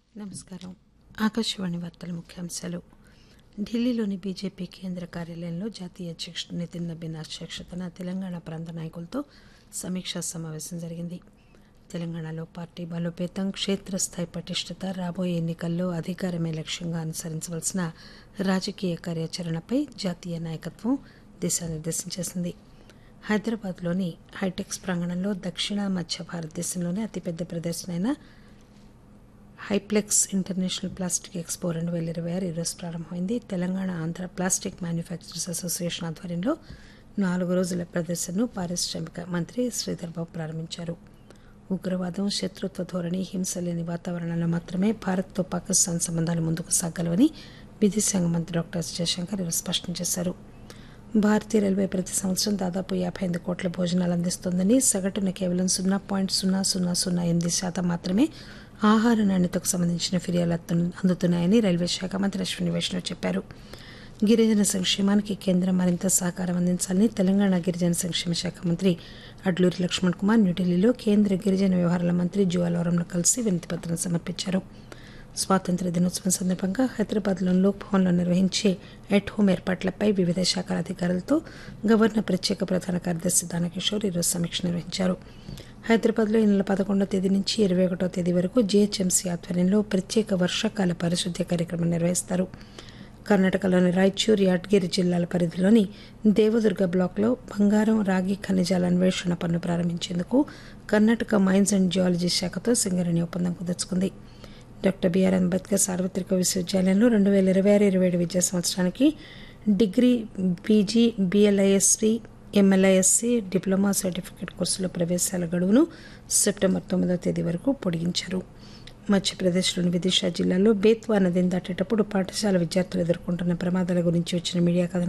నమస్కారం ఆకాశవాణి వార్తల ముఖ్యాంశాలు ఢిల్లీలోని బీజేపీ కేంద్ర కార్యాలయంలో జాతీయ అధ్యక్షుడు నితిన్ నబీన్ అధ్యక్షతన తెలంగాణ ప్రాంత నాయకులతో సమీక్షా సమావేశం జరిగింది తెలంగాణలో పార్టీ బలోపేతం క్షేత్రస్థాయి పటిష్టత రాబోయే ఎన్నికల్లో అధికారమే లక్ష్యంగా అనుసరించవలసిన రాజకీయ కార్యాచరణపై జాతీయ నాయకత్వం దిశానిర్దేశం చేసింది హైదరాబాద్లోని హైటెక్స్ ప్రాంగణంలో దక్షిణ మధ్య భారతదేశంలోనే అతిపెద్ద ప్రదర్శన అయిన హైప్లెక్స్ ఇంటర్నేషనల్ ప్లాస్టిక్ ఎక్స్పో రెండు వేల ఇరవై ఆరు ఈరోజు ప్రారంభమైంది Telangana Andhra plastic manufacturers association ఆధ్వర్యంలో నాలుగు రోజుల ప్రదర్శనను పారిశ్రామిక మంత్రి శ్రీధర్ బాబు ప్రారంభించారు ఉగ్రవాదం శత్రుత్వ ధోరణి హింస లేని వాతావరణంలో మాత్రమే భారత్తో పాకిస్తాన్ సంబంధాలు ముందుకు సాగలవని విదేశాంగ మంత్రి డాక్టర్ ఎస్ జయశంకర్ ఈరోజు స్పష్టం చేశారు భారతీయ రైల్వే ప్రతి సంవత్సరం దాదాపు యాభై ఎనిమిది కోట్ల భోజనాలు అందిస్తోందని సగటున కేవలం సున్నా పాయింట్ సున్నా సున్నా సున్నా ఎనిమిది శాతం మాత్రమే ఆహార నాణ్యతకు సంబంధించిన ఫిర్యాదులు అత్తు- అందుతున్నాయని రైల్వే శాఖ మంత్రి అశ్విని వైష్ణవ్ చెప్పారు గిరిజన సంక్షేమానికి కేంద్రం మరింత సహకారం అందించాలని తెలంగాణ గిరిజన సంక్షేమ శాఖ మంత్రి అడ్లూరి లక్ష్మణ్ కుమార్ న్యూఢిల్లీలో కేంద్ర గిరిజన వ్యవహారాల మంత్రి జువాలవరంలో కలిసి వినతిపత్రం సమర్పించారు స్వాతంత్ర దినోత్సవం సందర్భంగా హైదరాబాద్లోని లోక్ భవన్లో నిర్వహించే ఎట్ హోమ్ ఏర్పాట్లపై వివిధ శాఖల అధికారులతో గవర్నర్ ప్రత్యేక ప్రధాన కార్యదర్శి దానకిషోర్ ఈరోజు సమీక్ష నిర్వహించారు హైదరాబాద్లో ఈ నెల పదకొండో తేదీ నుంచి ఇరవై ఒకటో తేదీ వరకు జీహెచ్ఎంసీ ఆధ్వర్యంలో ప్రత్యేక వర్షాకాల పారిశుద్ధ్య కార్యక్రమం నిర్వహిస్తారు కర్ణాటకలోని రాయచూర్ యాద్గిరి జిల్లాల పరిధిలోని దేవదుర్గ బ్లాక్లో బంగారం రాగి ఖనిజాల అన్వేషణ పన్ను ప్రారంభించేందుకు కర్ణాటక మైన్స్ అండ్ జియాలజీ శాఖతో సింగరేణి ఒప్పందం కుదుర్చుకుంది డాక్టర్ బిఆర్ అంబేద్కర్ సార్వత్రిక విశ్వవిద్యాలయంలో రెండు వేల ఇరవై ఆరు ఇరవై ఏడు విద్యా సంవత్సరానికి degree PG BLISc MLISc diploma certificate కోర్సుల ప్రవేశాల గడువును సెప్టెంబర్ తొమ్మిదవ తేదీ వరకు పొడిగించారు మధ్యప్రదేశ్లోని విదిశా జిల్లాలో బేత్వా నదిని దాటేటప్పుడు పాఠశాల విద్యార్థులు ఎదుర్కొంటున్న ప్రమాదాల గురించి వచ్చిన మీడియా కథనం